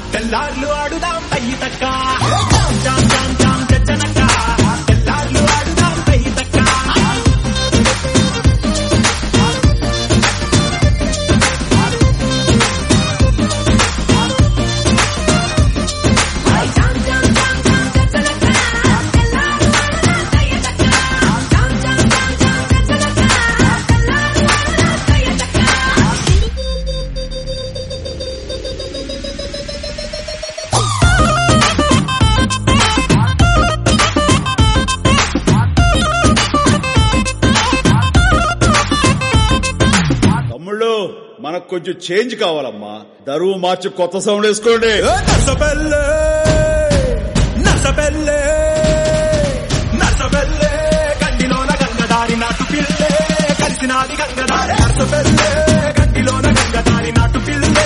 తెల్లార్లు ఆడుదాం పయ్యి తక్క జామ్ జామ్ జామ్ జామ్ తెచ్చనక్క తెల్లార్లు ఆడుదాం పయ్యి తక్క తమ్ముళ్ళు మనకు కొంచెం చేంజ్ కావాలమ్మా దరువు మార్చి కొత్త సౌండ్ వేసుకోండి నర్సబెల్లే నర్సబెల్లే నర్సబెల్లే గండిలోన గంగదారి నాటు పిల్లే కలిసినాది గంగదారి నర్సబెల్లే గండిలోన గంగదారి నాటు పిల్లే